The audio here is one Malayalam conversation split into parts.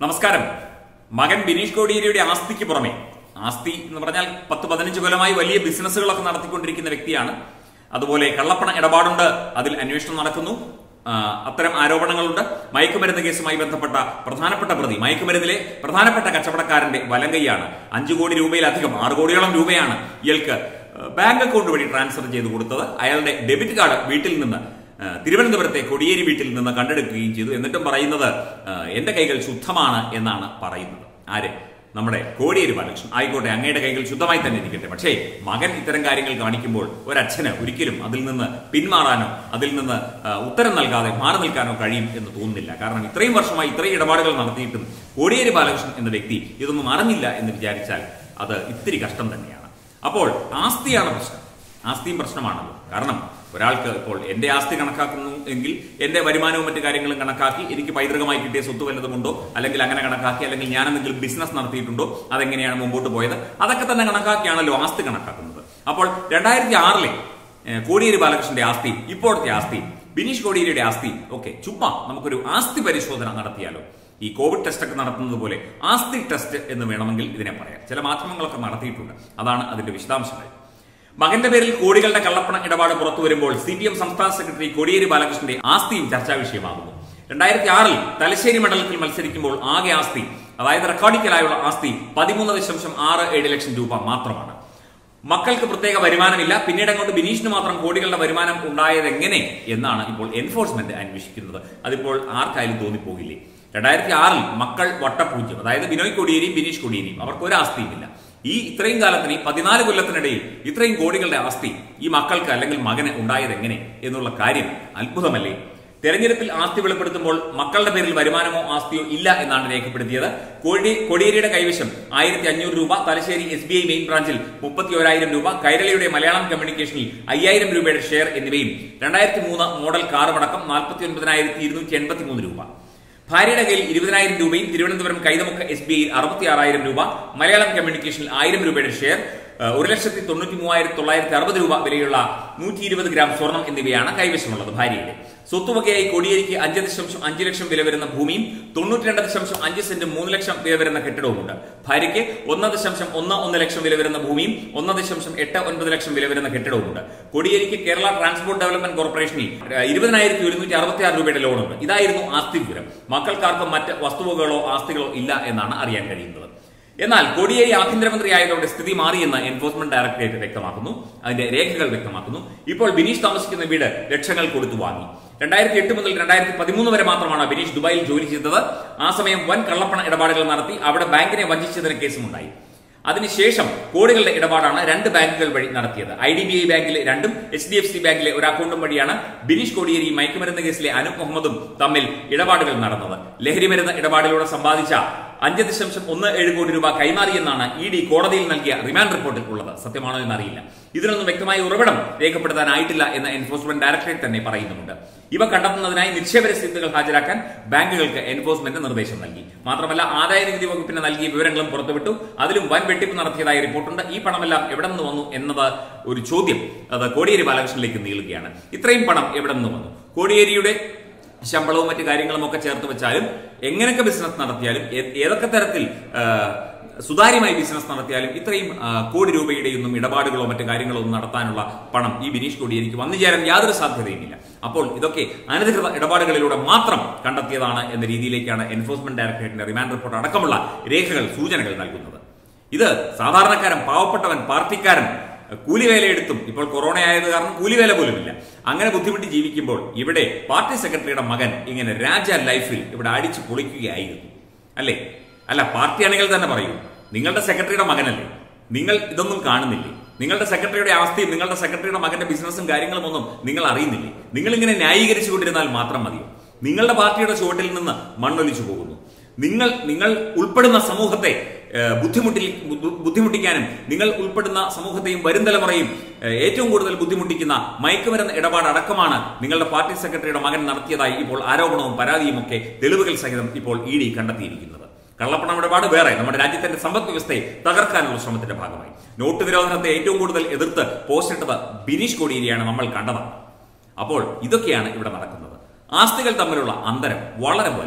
നമസ്കാരം മകൻ ബിനീഷ് കോടിയേരിയുടെ ആസ്തിക്ക് പുറമെ ആസ്തി എന്ന് പറഞ്ഞാൽ പത്ത് പതിനഞ്ച് കൊല്ലമായി വലിയ ബിസിനസ്സുകളൊക്കെ നടത്തിക്കൊണ്ടിരിക്കുന്ന വ്യക്തിയാണ് അതുപോലെ കള്ളപ്പണ ഇടപാടുണ്ട് അതിൽ അന്വേഷണം നടക്കുന്നു ആ, അത്തരം ആരോപണങ്ങളുണ്ട് മയക്കുമരുന്ന് കേസുമായി ബന്ധപ്പെട്ട പ്രധാനപ്പെട്ട പ്രതി മയക്കുമരുന്നിലെ പ്രധാനപ്പെട്ട കച്ചവടക്കാരന്റെ വലങ്കൈയാണ് അഞ്ചു കോടി രൂപയിലധികം ആറ് കോടിയോളം രൂപയാണ് ഇയാൾക്ക് ആ, ബാങ്ക് അക്കൗണ്ട് വഴി ട്രാൻസ്ഫർ ചെയ്ത് കൊടുത്തത് അയാളുടെ ഡെബിറ്റ് കാർഡ് വീട്ടിൽ നിന്ന് ആ, തിരുവനന്തപുരത്തെ കൊടിയേരി വീട്ടിൽ നിന്ന് കണ്ടെടുക്കുകയും ചെയ്തു എന്നിട്ടും പറയുന്നത് ആ, എന്റെ കൈകൾ ശുദ്ധമാണ് എന്നാണ് പറയുന്നത് ആര് നമ്മുടെ കോടിയേരി ബാലകൃഷ്ണൻ ആയിക്കോട്ടെ അങ്ങയുടെ കൈകൾ ശുദ്ധമായി തന്നെ ഇരിക്കട്ടെ പക്ഷേ മകൻ ഇത്തരം കാര്യങ്ങൾ കാണിക്കുമ്പോൾ ഒരച്ഛന് ഒരിക്കലും അതിൽ നിന്ന് പിന്മാറാനോ അതിൽ നിന്ന് ആ, ഉത്തരം നൽകാതെ മാറി നിൽക്കാനോ കഴിയും എന്ന് തോന്നുന്നില്ല കാരണം ഇത്രയും വർഷമായി ഇത്രയും ഇടപാടുകൾ നടത്തിയിട്ടും കോടിയേരി ബാലകൃഷ്ണൻ എന്ന വ്യക്തി ഇതൊന്നും അറിഞ്ഞില്ല എന്ന് വിചാരിച്ചാൽ അത് ഇത്തിരി കഷ്ടം തന്നെയാണ് അപ്പോൾ ആസ്തിയാണ് പ്രശ്നം ആസ്തിയും പ്രശ്നമാണല്ലോ കാരണം ഒരാൾക്ക് ഇപ്പോൾ എന്റെ ആസ്തി കണക്കാക്കുന്നു എങ്കിൽ എന്റെ വരുമാനവും മറ്റു കാര്യങ്ങളും കണക്കാക്കി എനിക്ക് പൈതൃകമായി കിട്ടിയ സ്വത്ത് വല്ലതുമുണ്ടോ അല്ലെങ്കിൽ അങ്ങനെ കണക്കാക്കി അല്ലെങ്കിൽ ഞാൻ എന്തെങ്കിലും ബിസിനസ് നടത്തിയിട്ടുണ്ടോ അതെങ്ങനെയാണ് മുമ്പോട്ട് പോയത് അതൊക്കെ തന്നെ കണക്കാക്കിയാണല്ലോ ആസ്തി കണക്കാക്കുന്നത് അപ്പോൾ രണ്ടായിരത്തി ആറിലെ കോടിയേരി ബാലകൃഷ്ണന്റെ ആസ്തിയും ഇപ്പോഴത്തെ ആസ്തിയും ബിനീഷ് കോടിയേരിയുടെ ആസ്തിയും ഒക്കെ ചുമ്മാ നമുക്കൊരു ആസ്തി പരിശോധന നടത്തിയാലോ ഈ കോവിഡ് ടെസ്റ്റ് ഒക്കെ നടത്തുന്നത് പോലെ ആസ്തി ടെസ്റ്റ് എന്ന് വേണമെങ്കിൽ ഇതിനെ പറയാം ചില മാധ്യമങ്ങളൊക്കെ നടത്തിയിട്ടുണ്ട് അതാണ് അതിന്റെ വിശദാംശങ്ങൾ മകന്റെ പേരിൽ കോടികളുടെ കള്ളപ്പണ ഇടപാട് പുറത്തു വരുമ്പോൾ സി പി എം സംസ്ഥാന സെക്രട്ടറി കോടിയേരി ബാലകൃഷ്ണന്റെ ആസ്തിയും ചർച്ചാ വിഷയമാകുന്നു രണ്ടായിരത്തി ആറിൽ തലശ്ശേരി മണ്ഡലത്തിൽ മത്സരിക്കുമ്പോൾ ആകെ ആസ്തി അതായത് റെക്കോർഡിക്കലായുള്ള ആസ്തി പതിമൂന്ന് ദശാംശം ആറ് ഏഴ് ലക്ഷം രൂപ മാത്രമാണ് മക്കൾക്ക് പ്രത്യേക വരുമാനമില്ല പിന്നീട് അങ്ങോട്ട് ബിനീഷിന് മാത്രം കോടികളുടെ വരുമാനം ഉണ്ടായത് എങ്ങനെ എന്നാണ് ഇപ്പോൾ എൻഫോഴ്സ്മെന്റ് അന്വേഷിക്കുന്നത് അതിപ്പോൾ ആർക്കായാലും തോന്നിപ്പോകില്ലേ രണ്ടായിരത്തി ആറിൽ മക്കൾ വട്ടപൂജ്യം അതായത് ബിനോയ് കൊടിയേരിയും ബിനീഷ് കൊടിയേരിയും അവർക്ക് ഒരു ആസ്തിയുമില്ല ഈ ഇത്രയും കാലത്തിന് ഈ പതിനാല് കൊല്ലത്തിനിടയിൽ ഇത്രയും കോടികളുടെ ആസ്തി ഈ മക്കൾക്ക് അല്ലെങ്കിൽ മകന് ഉണ്ടായത് എങ്ങനെ എന്നുള്ള കാര്യം അത്ഭുതമല്ലേ തെരഞ്ഞെടുപ്പിൽ ആസ്തി വെളിപ്പെടുത്തുമ്പോൾ മക്കളുടെ പേരിൽ വരുമാനമോ ആസ്തിയോ ഇല്ല എന്നാണ് രേഖപ്പെടുത്തിയത് കോടി കൊടിയേരിയുടെ കൈവശം ആയിരത്തി അഞ്ഞൂറ് രൂപ Thalassery S B I main ബ്രാഞ്ചിൽ മുപ്പത്തി ഓരായിരം രൂപ കൈരളിയുടെ മലയാളം കമ്മ്യൂണിക്കേഷനിൽ അയ്യായിരം രൂപയുടെ ഷെയർ എന്നിവയും രണ്ടായിരത്തി മൂന്ന് മോഡൽ കാറുമടക്കം നാൽപ്പത്തി ഒൻപതിനായിരത്തി ഇരുന്നൂറ്റി എൺപത്തി മൂന്ന് രൂപ ഭാര്യയുടെ കയ്യിൽ ഇരുപതിനായിരം രൂപയും തിരുവനന്തപുരം കൈതമുക്ക് എസ് ബി ഐയിൽ അറുപത്തി ആറായിരം രൂപ മലയാളം കമ്മ്യൂണിക്കേഷനിൽ ആയിരം രൂപയുടെ ഷെയർ ഏഹ്, ഒരു ലക്ഷത്തി തൊണ്ണൂറ്റി മൂവായിരത്തി തൊള്ളായിരത്തി അറുപത് രൂപ വിലയുള്ള നൂറ്റി ഇരുപത് ഗ്രാം സ്വർണം എന്നിവയാണ് കൈവശമുള്ളത് ഭാര്യയുടെ സ്വത്തുവകയായി കോടിയേരിക്ക് അഞ്ച് ദശാംശം അഞ്ച് ലക്ഷം വില വരുന്ന ഭൂമിയും തൊണ്ണൂറ്റി രണ്ട് ദശാംശം അഞ്ച് സെന്റും മൂന്ന് ലക്ഷം വില വരുന്ന കെട്ടിടവുമുണ്ട് ഭാര്യയ്ക്ക് ഒന്ന് ദശാംശം ഒന്ന് ഒന്ന് ലക്ഷം വില വരുന്ന ഭൂമിയും ഒന്ന് ദശാംശം എട്ട് ഒൻപത് ലക്ഷം വില വരുന്ന കെട്ടിടവുമുണ്ട് കോടിയേരിക്ക് കേരള ട്രാൻസ്പോർട്ട് ഡെവലപ്മെന്റ് കോർപ്പറേഷനിൽ ഏഹ്, ഇരുപതിനായിരത്തി ഒരുന്നൂറ്റി അറുപത്തി ആറ് രൂപയുടെ ലോണുണ്ട് ഇതായിരുന്നു ആസ്തി വിവരം മക്കൾക്കാർക്കും മറ്റ് വസ്തുവകകളോ ആസ്തികളോ ഇല്ല എന്നാണ് അറിയാൻ കഴിയുന്നത് എന്നാൽ കോടിയേരി ആഭ്യന്തരമന്ത്രി ആയതോടെ സ്ഥിതി മാറിയെന്ന് എൻഫോഴ്സ്മെന്റ് ഡയറക്ടറേറ്റ് വ്യക്തമാക്കുന്നു അതിന്റെ രേഖകൾ വ്യക്തമാക്കുന്നു ഇപ്പോൾ ബിനീഷ് താമസിക്കുന്ന വീട് ലക്ഷങ്ങൾ കൊടുത്തു വാങ്ങി രണ്ടായിരത്തി എട്ട് മുതൽ രണ്ടായിരത്തി പതിമൂന്ന് വരെ മാത്രമാണ് ബിനീഷ് ദുബായിൽ ജോലി ചെയ്തത് ആ സമയം വൻ കള്ളപ്പണ ഇടപാടുകൾ നടത്തി അവിടെ ബാങ്കിനെ വഞ്ചിച്ചതിന് കേസുമുണ്ടായി അതിനുശേഷം കോടികളുടെ ഇടപാടാണ് രണ്ട് ബാങ്കുകൾ വഴി നടത്തിയത് ഐ ഡി ബി ഐ ബാങ്കിലെ രണ്ടും എച്ച് ഡി എഫ് സി ബാങ്കിലെ ഒരു അക്കൗണ്ടും വഴിയാണ് ബിനീഷ് കോടിയേരി മയക്കുമരുന്ന് കേസിലെ അനൂപ് മുഹമ്മദും തമ്മിൽ ഇടപാടുകൾ നടന്നത് ലഹരിമരുന്ന് ഇടപാടിലൂടെ സമ്പാദിച്ച അഞ്ച് ദശാംശം ഒന്ന് ഏഴ് കോടി രൂപ കൈമാറിയെന്നാണ് ഇ ഡി കോടതിയിൽ നൽകിയ റിമാൻഡ് റിപ്പോർട്ടിൽ ഉള്ളത് സത്യമാണോ എന്നറിയില്ല ഇതിനൊന്നും വ്യക്തമായ ഉറവിടം രേഖപ്പെടുത്താനായിട്ടില്ല എന്ന് എൻഫോഴ്സ്മെന്റ് ഡയറക്ടറേറ്റ് തന്നെ പറയുന്നുമുണ്ട് ഇവ കണ്ടെത്തുന്നതിനായി നിക്ഷേപ രസീതുകൾ ഹാജരാക്കാൻ ബാങ്കുകൾക്ക് എൻഫോഴ്സ്മെന്റ് നിർദ്ദേശം നൽകി മാത്രമല്ല ആദായ നികുതി വകുപ്പിന് നൽകിയ വിവരങ്ങളും പുറത്തുവിട്ടു അതിലും വൻ വെട്ടിപ്പ് നടത്തിയതായി റിപ്പോർട്ടുണ്ട് ഈ പണമെല്ലാം എവിടെ നിന്ന് വന്നു എന്നത് ഒരു ചോദ്യം അത് കോടിയേരി ബാലകൃഷ്ണനിലേക്ക് നീളുകയാണ് ഇത്രയും പണം എവിടെ നിന്ന് വന്നു കോടിയേരിയുടെ ശമ്പളവും മറ്റു കാര്യങ്ങളും ഒക്കെ ചേർത്ത് വെച്ചാലും എങ്ങനെയൊക്കെ ബിസിനസ് നടത്തിയാലും ഏ- ഏതൊക്കെ തരത്തിൽ ആ, സുതാര്യമായി ബിസിനസ് നടത്തിയാലും ഇത്രയും ആ, കോടി രൂപയുടെയൊന്നും ഇടപാടുകളോ മറ്റു കാര്യങ്ങളോ ഒന്നും നടത്താനുള്ള പണം ഈ ബിനീഷ് കോടിയേരിക്ക് വന്നു ചേരാൻ യാതൊരു സാധ്യതയുമില്ല അപ്പോൾ ഇതൊക്കെ അനധികൃത ഇടപാടുകളിലൂടെ മാത്രം കണ്ടെത്തിയതാണ് എന്ന രീതിയിലേക്കാണ് എൻഫോഴ്സ്മെന്റ് ഡയറക്ടറേറ്റിന്റെ റിമാൻഡ് റിപ്പോർട്ട് അടക്കമുള്ള രേഖകൾ സൂചനകൾ നൽകുന്നത് ഇത് സാധാരണക്കാരൻ പാവപ്പെട്ടവൻ പാർട്ടിക്കാരൻ കൂലിവേലയെടുത്തും ഇപ്പോൾ കൊറോണ ആയത് കാരണം കൂലിവേല പോലുമില്ല അങ്ങനെ ബുദ്ധിമുട്ടി ജീവിക്കുമ്പോൾ ഇവിടെ പാർട്ടി സെക്രട്ടറിയുടെ മകൻ ഇങ്ങനെ രാജ ലൈഫിൽ ഇവിടെ അടിച്ചു പൊളിക്കുകയായിരുന്നു അല്ലേ അല്ല പാർട്ടി അണികൾ തന്നെ പറയൂ നിങ്ങളുടെ സെക്രട്ടറിയുടെ മകനല്ലേ നിങ്ങൾ ഇതൊന്നും കാണുന്നില്ലേ നിങ്ങളുടെ സെക്രട്ടറിയുടെ അവസ്ഥയും നിങ്ങളുടെ സെക്രട്ടറിയുടെ മകന്റെ ബിസിനസ്സും കാര്യങ്ങളും ഒന്നും നിങ്ങൾ അറിയുന്നില്ലേ നിങ്ങൾ ഇങ്ങനെ ന്യായീകരിച്ചു കൊണ്ടിരുന്നാൽ മാത്രം മതിയോ നിങ്ങളുടെ പാർട്ടിയുടെ ചുവട്ടിൽ നിന്ന് മണ്ണൊലിച്ചു പോകുന്നു നിങ്ങൾ നിങ്ങൾ ഉൾപ്പെടുന്ന സമൂഹത്തെ ഏഹ്, ബുദ്ധിമുട്ടിൽ ബുദ്ധി- ബുദ്ധിമുട്ടിക്കാനും നിങ്ങൾ ഉൾപ്പെടുന്ന സമൂഹത്തെയും വരും തലമുറയും ഏഹ്, ഏറ്റവും കൂടുതൽ ബുദ്ധിമുട്ടിക്കുന്ന മയക്കുമരുന്ന് ഇടപാട് അടക്കമാണ് നിങ്ങളുടെ പാർട്ടി സെക്രട്ടറിയുടെ മകൻ നടത്തിയതായി ഇപ്പോൾ ആരോപണവും പരാതിയും ഒക്കെ തെളിവുകൾ സഹിതം ഇപ്പോൾ ഇ ഡി കണ്ടെത്തിയിരിക്കുന്നത് കള്ളപ്പണം ഇടപാട് വേറെ നമ്മുടെ രാജ്യത്തിന്റെ സമ്പദ് വ്യവസ്ഥയെ തകർക്കാനുള്ള ശ്രമത്തിന്റെ ഭാഗമായി നോട്ട് നിരോധനത്തെ ഏറ്റവും കൂടുതൽ എതിർത്ത് പോസ്റ്റ് ഇട്ടത് ബിനീഷ് കോടിയേരിയാണ് നമ്മൾ കണ്ടത് അപ്പോൾ ഇതൊക്കെയാണ് ഇവിടെ നടക്കുന്നത് ആസ്തികൾ തമ്മിലുള്ള അന്തരം വളരെ വലുതാണ്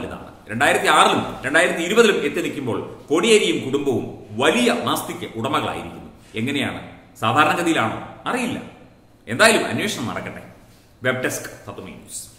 രണ്ടായിരത്തി ആറിലും രണ്ടായിരത്തി ഇരുപതിലും എത്തി നിൽക്കുമ്പോൾ കോടിയേരിയും കുടുംബവും വലിയ ആസ്തിക്ക് ഉടമകളായിരിക്കുന്നു എങ്ങനെയാണ് സാധാരണഗതിയിലാണോ അറിയില്ല എന്തായാലും അന്വേഷണം നടക്കട്ടെ വെബ് ഡെസ്ക് തത്വമേ ന്യൂസ്